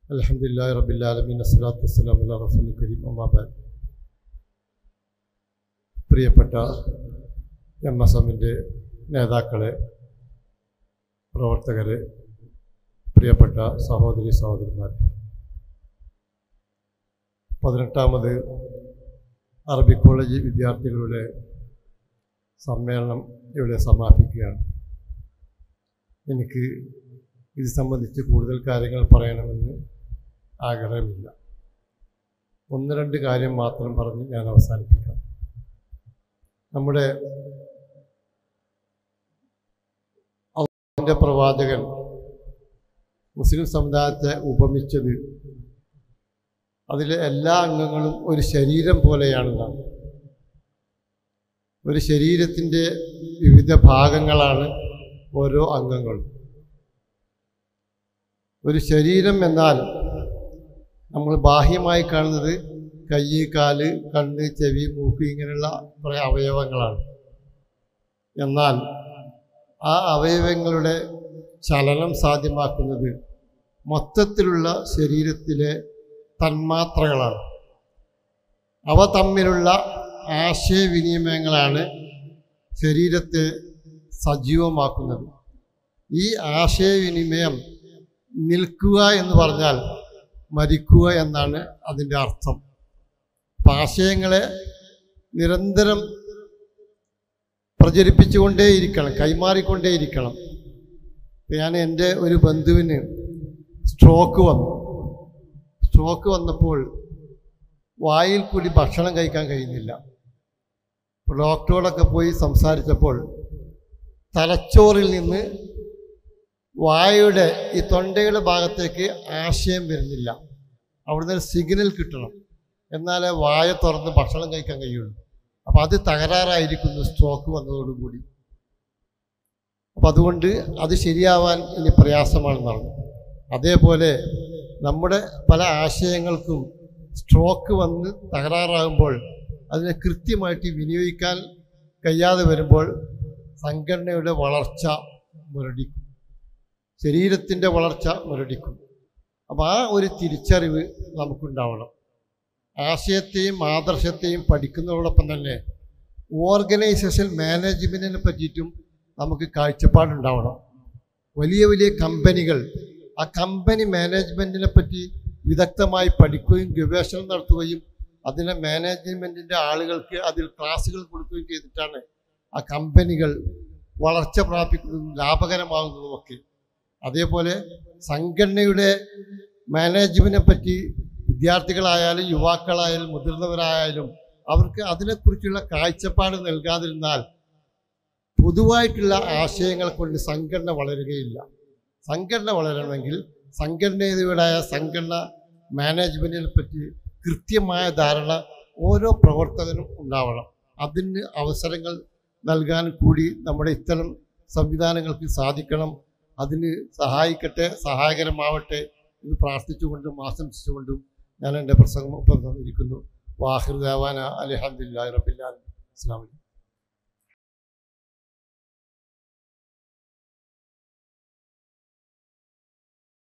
അലഹദില്ലാ റബില്ലാലമീൻ അസ്സലാത്തു വസ്സലാം അല്ല റസൂൽ കരീം അമ്മാബാദ് പ്രിയപ്പെട്ട എം എസ് എമ്മിൻ്റെ നേതാക്കളെ പ്രവർത്തകരെ പ്രിയപ്പെട്ട സഹോദരി സഹോദരന്മാർ പതിനെട്ടാമത് അറബി കോളേജ് വിദ്യാർത്ഥികളുടെ സമ്മേളനം ഇവിടെ സമാപിക്കുകയാണ് എനിക്ക് ഇത് സംബന്ധിച്ച് കൂടുതൽ കാര്യങ്ങൾ പറയണമെന്ന് ആഗ്രഹമില്ല ഒന്ന് രണ്ട് കാര്യം മാത്രം പറഞ്ഞ് ഞാൻ അവസാനിപ്പിക്കാം നമ്മുടെ അള്ളാഹുവിൻ്റെ പ്രവാചകൻ മുസ്ലിം സമുദായത്തെ ഉപമിച്ചത് അതിലെ എല്ലാ അംഗങ്ങളും ഒരു ശരീരം പോലെയാണെന്നാണ് ഒരു ശരീരത്തിൻ്റെ വിവിധ ഭാഗങ്ങളാണ് ഓരോ അംഗങ്ങളും ഒരു ശരീരം എന്നാൽ നമ്മൾ ബാഹ്യമായി കാണുന്നത് കൈ കാല് കണ്ണ് ചെവി മൂക്ക് ഇങ്ങനെയുള്ള കുറേ അവയവങ്ങളാണ് എന്നാൽ ആ അവയവങ്ങളുടെ ചലനം സാധ്യമാക്കുന്നത് മൊത്തത്തിലുള്ള ശരീരത്തിലെ തന്മാത്രകളാണ് അവ തമ്മിലുള്ള ആശയവിനിമയങ്ങളാണ് ശരീരത്തെ സജീവമാക്കുന്നത് ഈ ആശയവിനിമയം നിൽക്കുക എന്ന് പറഞ്ഞാൽ മരിക്കുക എന്നാണ് അതിൻ്റെ അർത്ഥം അപ്പം ആശയങ്ങളെ നിരന്തരം പ്രചരിപ്പിച്ചുകൊണ്ടേയിരിക്കണം കൈമാറിക്കൊണ്ടേയിരിക്കണം ഞാൻ എൻ്റെ ഒരു ബന്ധുവിന് സ്ട്രോക്ക് വന്നു സ്ട്രോക്ക് വന്നപ്പോൾ വായിൽ കൂടി ഭക്ഷണം കഴിക്കാൻ കഴിയുന്നില്ല ഡോക്ടറോടൊക്കെ പോയി സംസാരിച്ചപ്പോൾ തലച്ചോറിൽ നിന്ന് വായയുടെ ഈ തൊണ്ടയുടെ ഭാഗത്തേക്ക് ആശയം വരുന്നില്ല അവിടുന്ന് ഒരു സിഗ്നൽ കിട്ടണം എന്നാലേ വായ തുറന്ന് ഭക്ഷണം കഴിക്കാൻ കഴിയുള്ളൂ അപ്പം അത് തകരാറായിരിക്കുന്നു സ്ട്രോക്ക് വന്നതോടുകൂടി അപ്പം അതുകൊണ്ട് അത് ശരിയാവാൻ ഇനി പ്രയാസമാണെന്നാണ് അതേപോലെ നമ്മുടെ പല ആശയങ്ങൾക്കും സ്ട്രോക്ക് വന്ന് തകരാറാകുമ്പോൾ അതിനെ കൃത്യമായിട്ട് വിനിയോഗിക്കാൻ കഴിയാതെ വരുമ്പോൾ സംഘടനയുടെ വളർച്ച മുരടിക്കും ശരീരത്തിൻ്റെ വളർച്ച മുരടിക്കും അപ്പോൾ ആ ഒരു തിരിച്ചറിവ് നമുക്കുണ്ടാവണം ആശയത്തെയും ആദർശത്തെയും പഠിക്കുന്നതോടൊപ്പം തന്നെ ഓർഗനൈസേഷൻ മാനേജ്മെൻറ്റിനെ പറ്റിയിട്ടും നമുക്ക് കാഴ്ചപ്പാടുണ്ടാവണം വലിയ വലിയ കമ്പനികൾ ആ കമ്പനി മാനേജ്മെൻറ്റിനെ പറ്റി വിദഗ്ധമായി പഠിക്കുകയും ഗവേഷണം നടത്തുകയും അതിനെ മാനേജ്മെൻറ്റിൻ്റെ ആളുകൾക്ക് അതിൽ ക്ലാസ്സുകൾ കൊടുക്കുകയും ചെയ്തിട്ടാണ് ആ കമ്പനികൾ വളർച്ച പ്രാപിക്കുന്നതും ലാഭകരമാകുന്നതുമൊക്കെ അതേപോലെ സംഘടനയുടെ മാനേജ്മെൻറ്റിനെ പറ്റി വിദ്യാർത്ഥികളായാലും യുവാക്കളായാലും മുതിർന്നവരായാലും അവർക്ക് അതിനെക്കുറിച്ചുള്ള കാഴ്ചപ്പാട് നൽകാതിരുന്നാൽ പൊതുവായിട്ടുള്ള ആശയങ്ങൾ കൊണ്ട് സംഘടന വളരുകയില്ല സംഘടന വളരണമെങ്കിൽ സംഘടനയുടേതായ സംഘടന മാനേജ്മെൻറ്റിനെ പറ്റി കൃത്യമായ ധാരണ ഓരോ പ്രവർത്തകനും ഉണ്ടാവണം അതിന് അവസരങ്ങൾ നൽകാൻ കൂടി നമ്മുടെ ഇത്തരം സംവിധാനങ്ങൾക്ക് സാധിക്കണം അതിന് സഹായിക്കട്ടെ സഹായകരമാവട്ടെ എന്ന് പ്രാർത്ഥിച്ചുകൊണ്ടും ആശംസിച്ചുകൊണ്ടും ഞാൻ എൻ്റെ പ്രസംഗം ഇപ്പം തന്നിരിക്കുന്നു വാഹിർ ദേവാന അലഹദില്ലാ റബില്ലാ അസ്ലാം വലൈക്കും